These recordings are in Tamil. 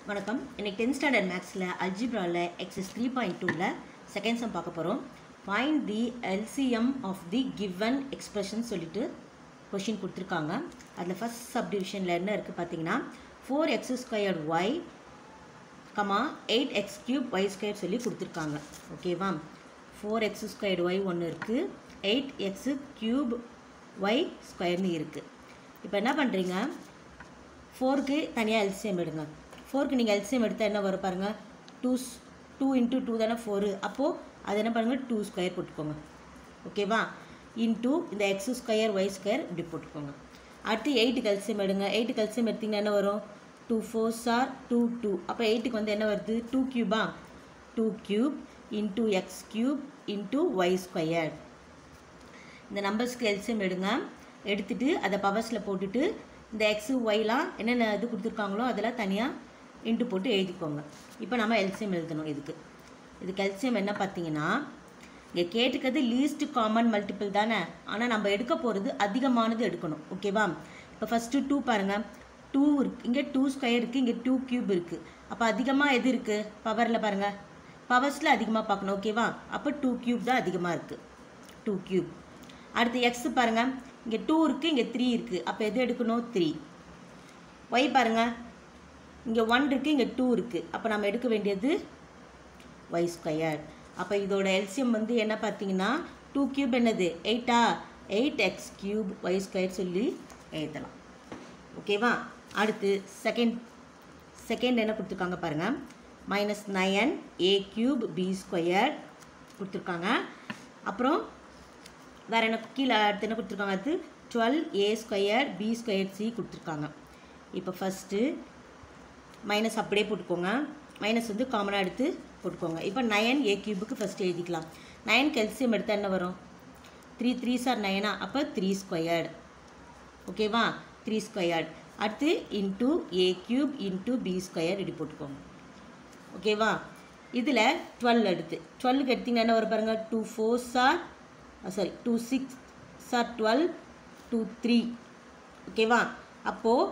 வணக்கம் இன்னைக்கு டென்த் ஸ்டாண்டர்ட் மேக்ஸில் அல்ஜிப்ராவில் எக்ஸஸ் த்ரீ பாயிண்ட் டூவில் செகண்ட் சம் பார்க்க போகிறோம் find the LCM of the given expression சொல்லிட்டு கொஷின் கொடுத்துருக்காங்க அதில் ஃபஸ்ட் சப்டிவிஷனில் என்ன இருக்குது பார்த்தீங்கன்னா four x squared y comma eight x cube y square சொல்லி கொடுத்துருக்காங்க ஓகேவா ஃபோர் எக்ஸ் ஸ்கொயர்டு ஒய் ஒன்று இருக்குது எயிட் எக்ஸு கியூப் ஒய் ஸ்கொயர்னு இருக்குது இப்போ என்ன பண்ணுறீங்க ஃபோருக்கு தனியாக எல்சிஎம் எடுங்க ஃபோருக்கு நீங்கள் எல்சிஎம் எடுத்தால் என்ன வரும் பாருங்கள் டூ டூ இன்ட்டு டூ தானே ஃபோரு அப்போது அது என்ன பண்ணுங்கள் டூ ஸ்கொயர் போட்டுக்கோங்க ஓகேவா இன்ட்டு இந்த எக்ஸ் ஸ்கொயர் ஒய் ஸ்கொயர் இப்படி போட்டுக்கோங்க அடுத்து எயிட்டுக்கு எல்சிஎம் எடுங்க எயிட்டுக்கு எல்சிஎம் எடுத்திங்கன்னா என்ன வரும் டூ ஃபோர் சார் டூ டூ அப்போ எயிட்டுக்கு வந்து என்ன வருது டூ க்யூபா two cube into x cube into y square இந்த நம்பர்ஸ்க்கு எல்சிஎம் எடுங்க எடுத்துட்டு அதை பவர்ஸில் போட்டுட்டு இந்த எக்ஸு ஒய்லாம் என்னென்ன இது கொடுத்துருக்காங்களோ அதெல்லாம் தனியாக இன்ட்டு போட்டு எழுதிக்கோங்க இப்போ நம்ம எல்சிஎம் எழுதணும் இதுக்கு இதுக்கு எல்சிஎம் என்ன பார்த்தீங்கன்னா இங்கே கேட்டுக்கிறது லீஸ்ட் காமன் மல்டிபிள் தானே ஆனால் நம்ம எடுக்க போகிறது அதிகமானது எடுக்கணும் ஓகேவா இப்போ ஃபஸ்ட்டு டூ பாருங்கள் டூ இருக்கு இங்கே டூ ஸ்கொயர் இருக்குது இங்கே டூ க்யூப் இருக்குது அப்போ அதிகமாக எது இருக்குது பவரில் பாருங்கள் பவர்ஸில் அதிகமாக பார்க்கணும் ஓகேவா அப்போ டூ க்யூப் தான் அதிகமாக இருக்குது டூ க்யூப் அடுத்து எக்ஸ் பாருங்கள் இங்கே டூ இருக்குது இங்கே த்ரீ இருக்குது அப்போ எது எடுக்கணும் த்ரீ ஒய் பாருங்கள் இங்கே ஒன் இருக்குது இங்கே டூ இருக்குது அப்போ நம்ம எடுக்க வேண்டியது ஒய் ஸ்கொயர் அப்போ இதோட எல்சியம் வந்து என்ன பார்த்தீங்கன்னா டூ க்யூப் என்னது எயிட்டா eight x cube y square சொல்லி எழுதலாம் ஓகேவா அடுத்து செகண்ட் செகண்ட் என்ன கொடுத்துருக்காங்க பாருங்கள் minus nine a cube b square கொடுத்துருக்காங்க அப்புறம் வேறு என்ன கீழே அடுத்து என்ன கொடுத்துருக்காங்க அடுத்து twelve a square b square c கொடுத்துருக்காங்க இப்போ ஃபஸ்ட்டு மைனஸ் அப்படியே போட்டுக்கோங்க மைனஸ் வந்து காமனாக எடுத்து போட்டுக்கோங்க இப்போ நயன் ஏ கியூபுக்கு ஃபஸ்ட்டு எழுதிக்கலாம் நயன் கெல்சியம் எடுத்தால் என்ன வரும் த்ரீ த்ரீ சார் நயனா அப்போ த்ரீ ஸ்கொயர்டு ஓகேவா த்ரீ ஸ்கொயர்டு அடுத்து into a cube into b square இப்படி போட்டுக்கோங்க ஓகேவா இதில் டுவெல் எடுத்து டுவெல்லுக்கு எடுத்திங்கன்னா என்ன வரும் பாருங்கள் டூ ஃபோர் சார் சாரி டூ சிக்ஸ் சார் டுவெல் டூ த்ரீ ஓகேவா அப்போது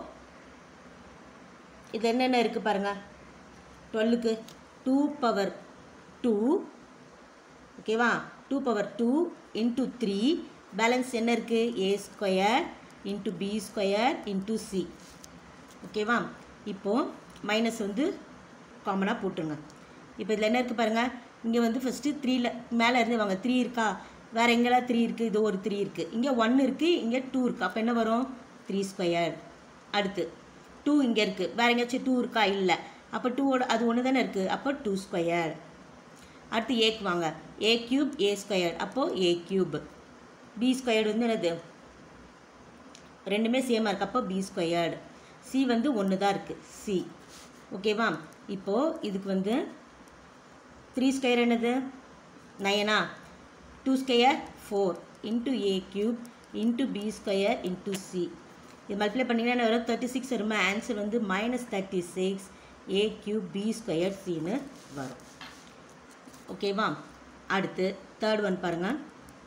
இது என்னென்ன இருக்குது பாருங்கள் டுவெல்லுக்கு டூ பவர் டூ ஓகேவா two power two into three balance என்ன இருக்குது a square into b square into c ஓகேவா இப்போது மைனஸ் வந்து காமனாக போட்டுருங்க இப்போ இதில் என்ன இருக்குது பாருங்கள் இங்கே வந்து ஃபஸ்ட்டு த்ரீல மேலே இருந்து வாங்க த்ரீ இருக்கா வேறு எங்கெல்லாம் த்ரீ இருக்குது இது ஒரு த்ரீ இருக்குது இங்கே ஒன் இருக்குது இங்கே டூ இருக்குது அப்போ என்ன வரும் த்ரீ ஸ்கொயர் அடுத்து டூ இங்கே இருக்குது வேறு எங்கேயாச்சும் டூ இருக்கா இல்லை அப்போ டூவோட அது ஒன்று தானே இருக்குது அப்போ டூ ஸ்கொயர் அடுத்து ஏக்கு வாங்க ஏ க்யூப் ஏ ஸ்கொயர் அப்போது ஏ க்யூப் பி ஸ்கொயர்டு வந்து என்னது ரெண்டுமே சேமாக இருக்குது அப்போ பி ஸ்கொயர்டு சி வந்து ஒன்று தான் இருக்குது சி ஓகேவா இப்போது இதுக்கு வந்து த்ரீ ஸ்கொயர் என்னது நயனா two square four into a cube into b square into c இது மல்டிப்ளை பண்ணிங்கன்னா என்ன வரும் தேர்ட்டி சிக்ஸ் வருமா ஆன்சர் வந்து minus thirty six a cube b square சின்னு வரும் ஓகேவா அடுத்து தேர்ட் ஒன் பாருங்கள்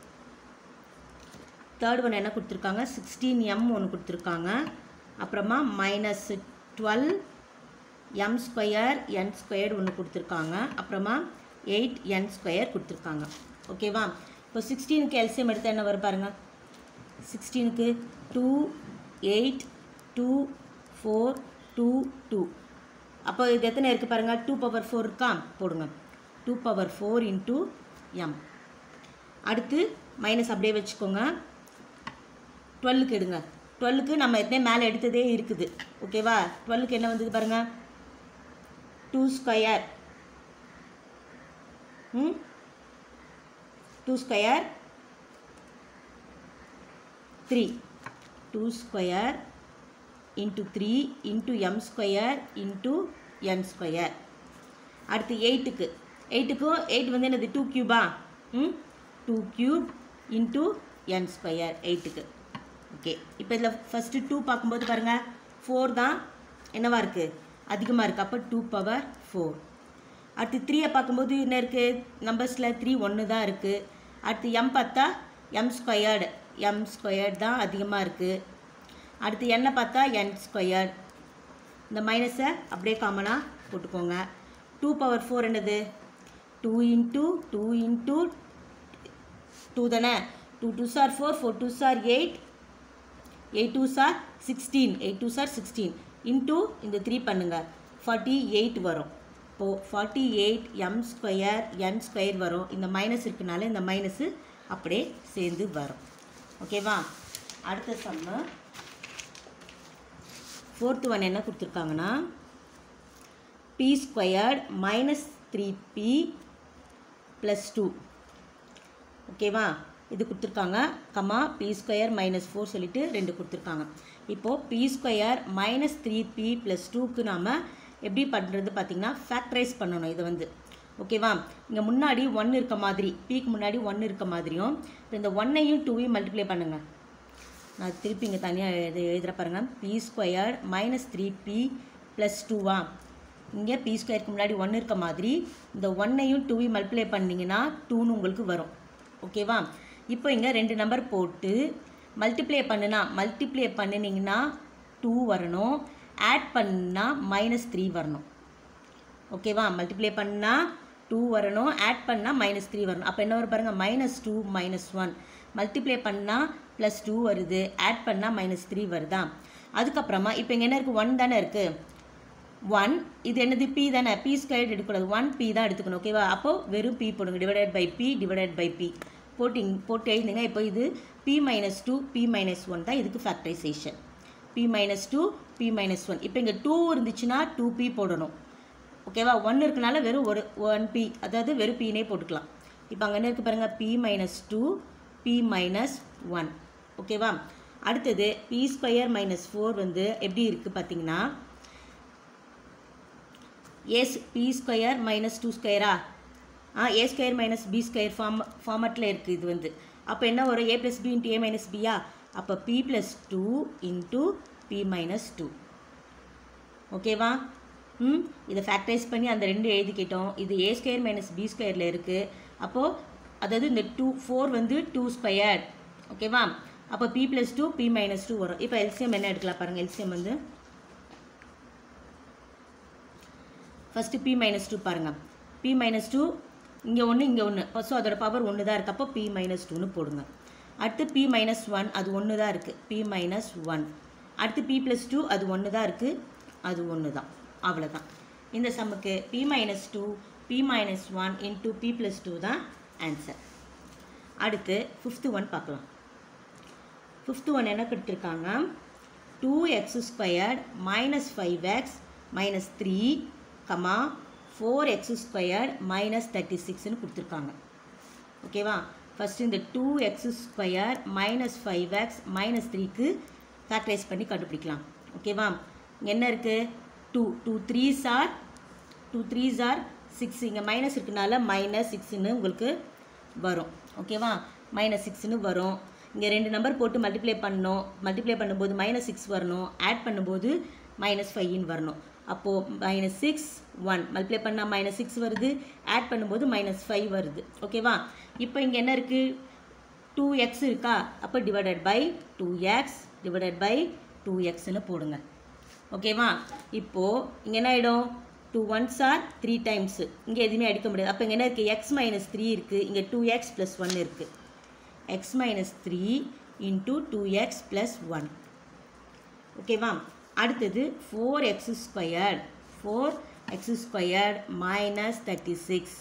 தேர்ட் ஒன் என்ன கொடுத்துருக்காங்க சிக்ஸ்டீன் எம் ஒன்று கொடுத்துருக்காங்க அப்புறமா minus twelve m square n square ஒன்று கொடுத்துருக்காங்க அப்புறமா எயிட் என் ஸ்கொயர் கொடுத்துருக்காங்க ஓகேவா இப்போ சிக்ஸ்டீனுக்கு எல்சிஎம் எடுத்தால் என்ன வரும் பாருங்கள் சிக்ஸ்டீனுக்கு two eight two four two two அப்போ இது எத்தனை இருக்குது பாருங்கள் டூ பவர் ஃபோர் இருக்கா போடுங்க two power four into m அடுத்து மைனஸ் அப்படியே வச்சுக்கோங்க டுவெல்லுக்கு எடுங்க டுவெல்லுக்கு நம்ம எத்தனை மேலே எடுத்ததே இருக்குது ஓகேவா டுவெல்லுக்கு என்ன வந்தது பாருங்கள் two square hmm two square three two square into three into m square into n square அடுத்து எயிட்டுக்கு எயிட்டுக்கும் எயிட் வந்து என்னது டூ க்யூபா hmm two cube into n square எயிட்டுக்கு ஓகே இப்போ இதில் ஃபஸ்ட்டு டூ பார்க்கும்போது பாருங்கள் ஃபோர் தான் என்னவா இருக்குது அதிகமாக இருக்குது அப்போ டூ பவர் ஃபோர் அடுத்து த்ரீயை பார்க்கும்போது என்ன இருக்குது நம்பர்ஸில் த்ரீ ஒன்று தான் இருக்குது அடுத்து எம் பார்த்தா எம் ஸ்கொயர்டு எம் ஸ்கொயர்டு தான் அதிகமாக இருக்குது அடுத்து என்ன பார்த்தா என் ஸ்கொயர் இந்த மைனஸை அப்படியே காமனாக போட்டுக்கோங்க டூ பவர் ஃபோர் என்னது two into two into two தானே டூ டூ சார் ஃபோர் ஃபோர் டூ சார் எயிட் எயிட் டூ சார் சிக்ஸ்டீன் எயிட் டூ சார் சிக்ஸ்டீன் இன்ட்டு இந்த த்ரீ பண்ணுங்கள் ஃபார்ட்டி எயிட் வரும் இப்போது forty eight m square n square வரும் இந்த மைனஸ் இருக்கனால இந்த மைனஸு அப்படியே சேர்ந்து வரும் ஓகேவா அடுத்த சம்மு ஃபோர்த்து ஒன் என்ன கொடுத்துருக்காங்கன்னா b squared minus three b plus two ஓகேவா இது கொடுத்துருக்காங்க comma b square minus four சொல்லிட்டு ரெண்டு கொடுத்துருக்காங்க இப்போது b square minus three b plus டூக்கு நாம் எப்படி பண்ணுறது பார்த்திங்கன்னா ஃபேக்டரைஸ் பண்ணணும் இதை வந்து ஓகேவா இங்கே முன்னாடி ஒன் இருக்க மாதிரி பிக்கு முன்னாடி ஒன் இருக்க மாதிரியும் இப்போ இந்த ஒன்னையும் டூவையும் மல்டிப்ளை பண்ணுங்கள் நான் திருப்பி இங்கே தனியாக எழுது எழுதுகிற பாருங்கள் b square minus three b plus டூவா இங்கே பி ஸ்கொயருக்கு முன்னாடி ஒன்று இருக்க மாதிரி இந்த ஒன்னையும் டூவையும் மல்டிப்ளை பண்ணிங்கன்னா டூன்னு உங்களுக்கு வரும் ஓகேவா இப்போ இங்கே ரெண்டு நம்பர் போட்டு மல்டிப்ளை பண்ணுனா மல்டிப்ளை பண்ணினீங்கன்னா டூ வரணும் ஆட் பண்ணால் மைனஸ் த்ரீ வரணும் ஓகேவா மல்டிப்ளை பண்ணால் டூ வரணும் ஆட் பண்ணால் மைனஸ் த்ரீ வரணும் அப்போ என்ன வரும் பாருங்கள் minus two minus one multiply பண்ணால் ப்ளஸ் டூ வருது ஆட் பண்ணால் மைனஸ் த்ரீ வருதா அதுக்கப்புறமா இப்போ இங்கே என்ன இருக்குது ஒன் தானே இருக்குது ஒன் இது என்னது பி தானே பி ஸ்கொயர் எடுக்கக்கூடாது ஒன் பி தான் எடுத்துக்கணும் ஓகேவா அப்போது வெறும் பி போடுங்க divided by p divided by p போட்டிங் போட்டு எழுதுங்க இப்போ இது p minus two p minus one தான் இதுக்கு factorization p minus two p minus one இப்போ இங்கே டூ இருந்துச்சுன்னா டூ பி போடணும் ஓகேவா ஒன் இருக்கனால வெறும் ஒரு ஒன் பி அதாவது வெறும் பீனே போட்டுக்கலாம் இப்போ அங்கே என்ன இருக்குது பாருங்கள் p minus two p minus one ஓகேவா அடுத்தது பி ஸ்கொயர் மைனஸ் ஃபோர் வந்து எப்படி இருக்குது பார்த்தீங்கன்னா as p square minus two ஸ்கொயரா ஆ a square minus b square form ஃபார்மட்டில் இருக்குது இது வந்து அப்போ என்ன வரும் a plus b into a minus பியா அப்போ p plus two into p minus two ஓகேவா ம் இதை ஃபேக்டரைஸ் பண்ணி அந்த ரெண்டு எழுதிக்கிட்டோம் இது ஏ ஸ்கொயர் மைனஸ் பி ஸ்கொயரில் இருக்குது அப்போது அதாவது இந்த டூ ஃபோர் வந்து டூ ஸ்கொயர் ஓகேவா அப்போ p plus two p minus two வரும் இப்போ எல்சிஎம் என்ன எடுக்கலாம் பாருங்கள் எல்சிஎம் வந்து ஃபஸ்ட்டு பி மைனஸ் டூ பாருங்கள் பி மைனஸ் டூ இங்கே ஒன்று இங்கே ஒன்று ஸோ அதோட பவர் ஒன்று தான் இருக்குது அப்போ பி மைனஸ் டூன்னு போடுங்க அடுத்து பி மைனஸ் ஒன் அது ஒன்று தான் இருக்குது பி மைனஸ் ஒன் அடுத்து பி ப்ளஸ் டூ அது ஒன்று தான் இருக்குது அது ஒன்று தான் அவ்வளோதான் இந்த சம்முக்கு p minus two p minus one into p plus two தான் ஆன்சர் அடுத்து ஃபிஃப்த்து ஒன் பார்க்கலாம் ஃபிஃப்த்து ஒன் என்ன கொடுத்துருக்காங்க two x squared minus five x minus three comma four x squared minus thirty சிக்ஸ்னு கொடுத்துருக்காங்க ஓகேவா ஃபஸ்ட்டு இந்த two x square minus five x minus த்ரீக்கு ஃபேக்டரைஸ் பண்ணி கண்டுபிடிக்கலாம் ஓகேவா இங்கே என்ன இருக்குது two two threes are two threes are six இங்கே மைனஸ் இருக்கனால மைனஸ் சிக்ஸ்னு உங்களுக்கு வரும் ஓகேவா மைனஸ் சிக்ஸ்னு வரும் இங்கே ரெண்டு நம்பர் போட்டு மல்டிப்ளை பண்ணணும் மல்டிப்ளை பண்ணும்போது மைனஸ் சிக்ஸ் வரணும் ஆட் பண்ணும்போது மைனஸ் ஃபைவ்னு வரணும் அப்போது மைனஸ் சிக்ஸ் ஒன் மல்டிப்ளை பண்ணால் மைனஸ் சிக்ஸ் வருது ஆட் பண்ணும்போது மைனஸ் ஃபைவ் வருது ஓகேவா இப்போ இங்கே என்ன இருக்குது டூ எக்ஸ் இருக்கா அப்போ divided by two x divided by two எக்ஸ்னு போடுங்க ஓகேவா இப்போது இங்கே என்ன ஆகிடும் two ones are three times இங்கே எதுவுமே அடிக்க முடியாது அப்போ இங்கே என்ன இருக்குது எக்ஸ் மைனஸ் த்ரீ இருக்குது இங்கே டூ எக்ஸ் ப்ளஸ் ஒன் இருக்குது x minus three into two x plus one ஓகேவா அடுத்தது four x squared four x squared minus thirty six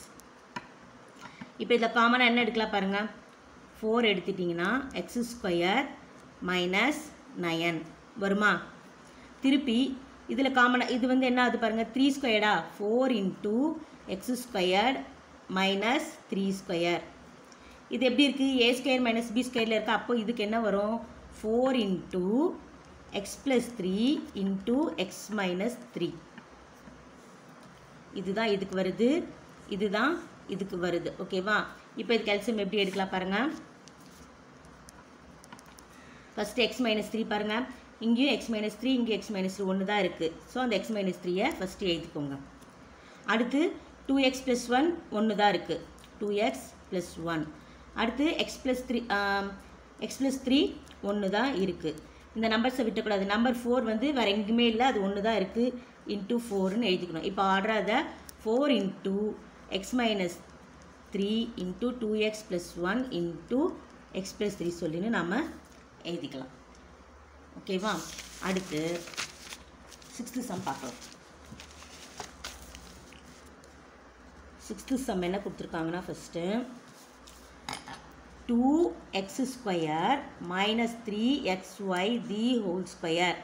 இப்போ இதில் காமனாக என்ன எடுக்கலாம் பாருங்கள் ஃபோர் எடுத்துட்டிங்கன்னா எக்ஸ் ஸ்கொயர் மைனஸ் நயன் வருமா திருப்பி இதில் காமனாக இது வந்து என்ன ஆகுது பாருங்கள் த்ரீ ஸ்கொயர்டா four into x squared minus three square இது எப்படி இருக்குது ஏ ஸ்கொயர் மைனஸ் பி ஸ்கொயரில் இருக்கா அப்போ இதுக்கு என்ன வரும் four into x plus three into x minus three இதுதான் இதுக்கு வருது இதுதான் இதுக்கு வருது ஓகேவா இப்போ இது கேல்சியம் எப்படி எடுக்கலாம் பாருங்கள் ஃபஸ்ட்டு எக்ஸ் மைனஸ் த்ரீ பாருங்கள் இங்கேயும் எக்ஸ் மைனஸ் த்ரீ இங்கேயும் எக்ஸ் மைனஸ் த்ரீ ஒன்று தான் இருக்குது ஸோ அந்த எக்ஸ் மைனஸ் த்ரீயை ஃபஸ்ட்டு எழுதிக்கோங்க அடுத்து டூ எக்ஸ் ப்ளஸ் ஒன் ஒன்று தான் இருக்குது டூ எக்ஸ் ப்ளஸ் ஒன் அடுத்து x plus three x plus three ஒன்று தான் இருக்குது இந்த நம்பர்ஸை விட்டக்கூடாது நம்பர் ஃபோர் வந்து வேறு எங்கேயுமே இல்லை அது ஒன்று தான் இருக்குது இன்ட்டு ஃபோர்னு எழுதிக்கணும் இப்போ ஆர்டர் அதை four into x minus three into two x plus one into x plus three சொல்லின்னு நம்ம எழுதிக்கலாம் ஓகேவா அடுத்து சிக்ஸ்த்து சம் பார்க்கலாம் சிக்ஸ்த்து சம் என்ன கொடுத்துருக்காங்கன்னா first two x square minus three x y the whole square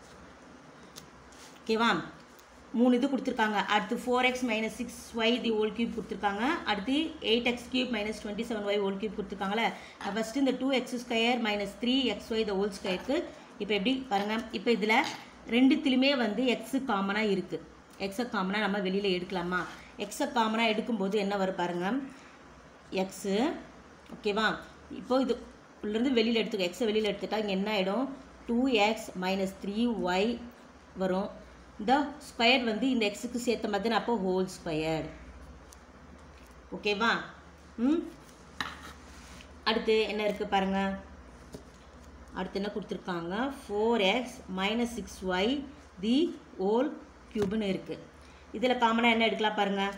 ஓகேவா மூணு இது கொடுத்துருக்காங்க அடுத்து four x minus six y the whole cube கொடுத்துருக்காங்க அடுத்து eight x cube minus twenty seven y whole cube கொடுத்துருக்காங்களே ஃபஸ்ட்டு இந்த two x square minus three x y the whole ஸ்கொயருக்கு இப்போ எப்படி பாருங்கள் இப்போ இதில் ரெண்டுத்துலையுமே வந்து எக்ஸு காமனாக இருக்குது எக்ஸை காமனாக நம்ம வெளியில் எடுக்கலாமா எக்ஸை காமனாக எடுக்கும்போது என்ன வரும் பாருங்கள் எக்ஸு ஓகேவா இப்போ இது உள்ளேருந்து வெளியில் எடுத்துக்கோ எக்ஸை வெளியில் எடுத்துட்டா இங்கே என்ன ஆகிடும் two x minus three y வரும் இந்த ஸ்கொயர் வந்து இந்த எக்ஸுக்கு சேர்த்த மாதிரி அப்போ ஹோல் ஸ்கொயர் ஓகேவா ம் அடுத்து என்ன இருக்குது பாருங்கள் அடுத்து என்ன கொடுத்துருக்காங்க four x minus six y the whole க்யூப்னு இருக்குது இதில் காமனாக என்ன எடுக்கலாம் பாருங்கள்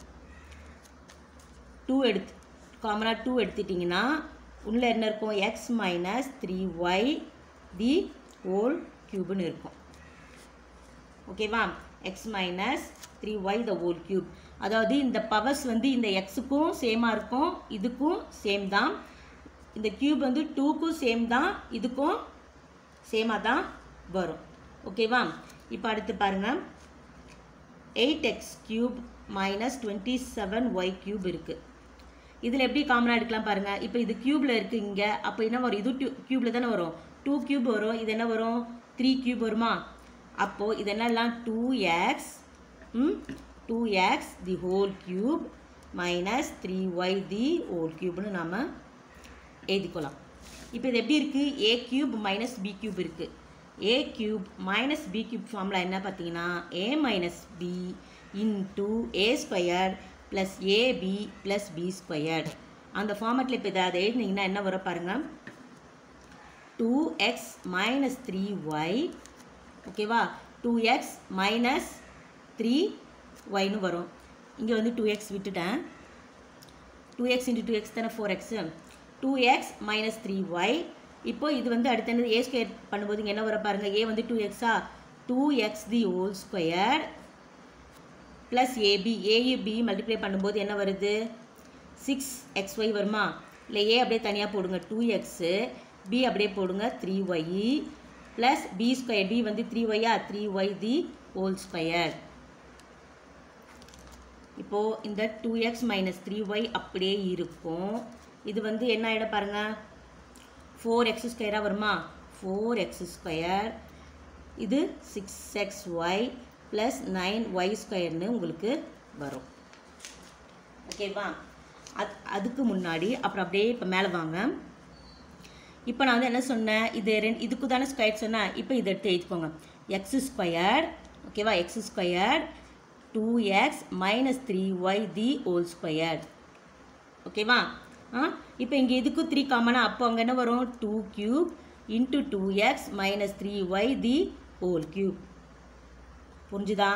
டூ எடுத்து காமனாக டூ எடுத்துட்டிங்கன்னா உள்ளே என்ன இருக்கும் x minus three y the whole க்யூப்னு இருக்கும் ஓகேவா x minus three y the whole cube அதாவது இந்த பவர்ஸ் வந்து இந்த எக்ஸுக்கும் சேமாக இருக்கும் இதுக்கும் சேம் தான் இந்த க்யூப் வந்து டூக்கும் சேம் தான் இதுக்கும் சேமாக தான் வரும் ஓகேவா இப்போ அடுத்து பாருங்கள் eight x cube minus twenty seven y cube இருக்குது இதில் எப்படி காமனாக எடுக்கலாம் பாருங்கள் இப்போ இது க்யூப்பில் இருக்குது இங்கே அப்போ என்ன வரும் இது டூ க்யூப்பில் தானே வரும் டூ க்யூப் வரும் இது என்ன வரும் த்ரீ க்யூப் வருமா அப்போது இது என்னெல்லாம் two x two x the whole cube minus three y the whole க்யூப்னு நாம் எழுதிக்கலாம் இப்போ இது எப்படி இருக்குது a cube minus b cube இருக்குது a cube minus b cube formula என்ன பார்த்தீங்கன்னா a minus b into a square plus ab plus b squared அந்த ஃபார்மேட்டில் இப்போ இதை அதை எழுதினீங்கன்னா என்ன வரும் பாருங்கள் two x minus three y ஓகேவா டூ எக்ஸ் மைனஸ் த்ரீ ஒய்னு வரும் இங்கே வந்து டூ எக்ஸ் விட்டுட்டேன் two x into two x தானே four x two x minus three y இப்போ இது வந்து அடுத்து என்னது ஏ ஸ்கொயர் பண்ணும்போது இங்கே என்ன வர பாருங்கள் ஏ வந்து டூ எக்ஸா two x the whole square plus ab ஏயும் பி மல்டிப்ளை பண்ணும்போது என்ன வருது சிக்ஸ் எக்ஸ் ஒய் வருமா இல்லை ஏ அப்படியே தனியாக போடுங்க டூ எக்ஸு பி அப்படியே போடுங்க three y plus b square b வந்து த்ரீ ஒய்யா three y the whole square இப்போது இந்த two x minus three y அப்படியே இருக்கும் இது வந்து என்ன ஆகிட பாருங்கள் ஃபோர் எக்ஸ் ஸ்கொயராக வருமா ஃபோர் எக்ஸ் ஸ்கொயர் இது six x y plus nine y ஸ்கொயர்னு உங்களுக்கு வரும் ஓகேவா அது அதுக்கு முன்னாடி அப்புறம் அப்படியே இப்போ மேலே வாங்க இப்போ நான் வந்து என்ன சொன்னேன் இது ரெண்டு இதுக்கு தானே ஸ்கொயர் சொன்னேன் இப்போ இதை எடுத்து எழுதிக்கோங்க எக்ஸ் ஸ்கொயர் ஓகேவா x square two x minus three y the whole square ஓகேவா ஆ இப்போ இங்கே இதுக்கு த்ரீ காமனாக அப்போ அங்கே என்ன வரும் two cube into two x minus three y the whole cube புரிஞ்சுதா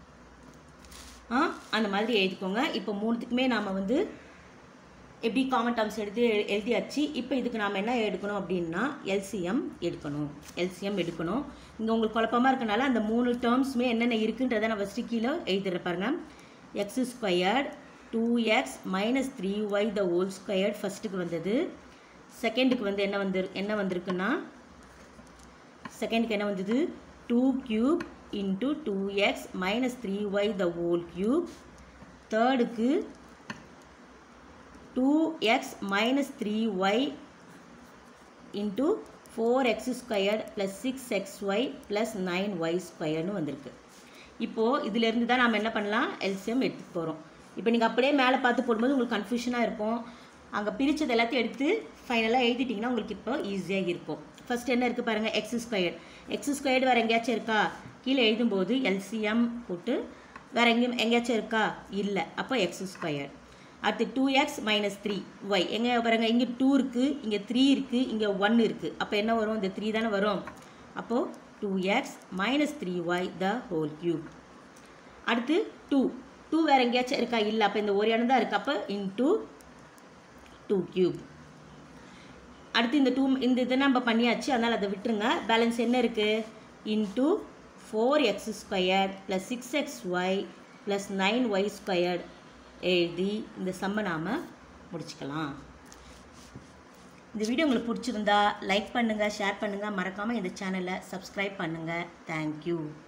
ஆ அந்த மாதிரி எழுதிக்கோங்க இப்போ மூணுத்துக்குமே நாம் வந்து எப்படி காமன் டேர்ம்ஸ் எடுத்து எழு- எழுதியாச்சு இப்போ இதுக்கு நாம் என்ன எடுக்கணும் அப்படின்னா எல்சிஎம் எடுக்கணும் எல்சிஎம் எடுக்கணும் இங்கே உங்களுக்கு குழப்பமாக இருக்கனால அந்த மூணு டேர்ம்ஸுமே என்னென்ன இருக்குன்றதை நான் ஃபஸ்ட்டு கீழே எழுதிடுறேன் பாருங்க x squared two x minus three y the whole squared ஃபஸ்ட்டுக்கு வந்தது செகண்டுக்கு வந்து என்ன வந்து என்ன வந்திருக்குன்னா செகண்டுக்கு என்ன வந்தது two cube into two x minus three y the whole cube தேர்டுக்கு two x minus three y into four x square plus six x y plus nine y ஸ்கொயர்னு வந்திருக்கு இப்போது இதிலேருந்து தான் நாம் என்ன பண்ணலாம் எல்சிஎம் எடுத்துட்டு போகிறோம் இப்போ நீங்கள் அப்படியே மேலே பார்த்து போடும்போது உங்களுக்கு கன்ஃபியூஷனாக இருக்கும் அங்கே பிரித்தது எல்லாத்தையும் எடுத்து ஃபைனலாக எழுதிட்டிங்கன்னா உங்களுக்கு இப்போ ஈஸியாக இருக்கும் ஃபர்ஸ்ட் என்ன இருக்குது பாருங்கள் எக்ஸ் ஸ்கொயர் எக்ஸ் ஸ்கொயர்டு வேறு எங்கேயாச்சும் இருக்கா கீழே எழுதும்போது எல்சிஎம் போட்டு வேறு எங்கேயும் எங்கேயாச்சும் இருக்கா இல்லை அப்போ எக்ஸ் ஸ்கொயர் அடுத்து two x minus three y எங்கே பாருங்க இங்கே டூ இருக்குது இங்கே த்ரீ இருக்குது இங்கே ஒன் இருக்குது அப்போ என்ன வரும் இந்த த்ரீ தானே வரும் அப்போது two x minus three y the whole cube அடுத்து டூ டூ வேறு எங்கேயாச்சும் இருக்கா இல்லை அப்போ இந்த ஒரு இடம் தான் இருக்குது அப்போ இன்டூ டூ கியூப் அடுத்து இந்த டூ இந்த இதை நம்ம பண்ணியாச்சு அதனால் அதை விட்டுருங்க பேலன்ஸ் என்ன இருக்குது into four x square plus six x y plus nine y squared எழுதி இந்த சம்மை நாம் முடிச்சுக்கலாம் இந்த வீடியோ உங்களுக்கு பிடிச்சிருந்தா லைக் பண்ணுங்கள் ஷேர் பண்ணுங்கள் மறக்காமல் இந்த சேனலை சப்ஸ்கிரைப் பண்ணுங்கள் தேங்க்யூ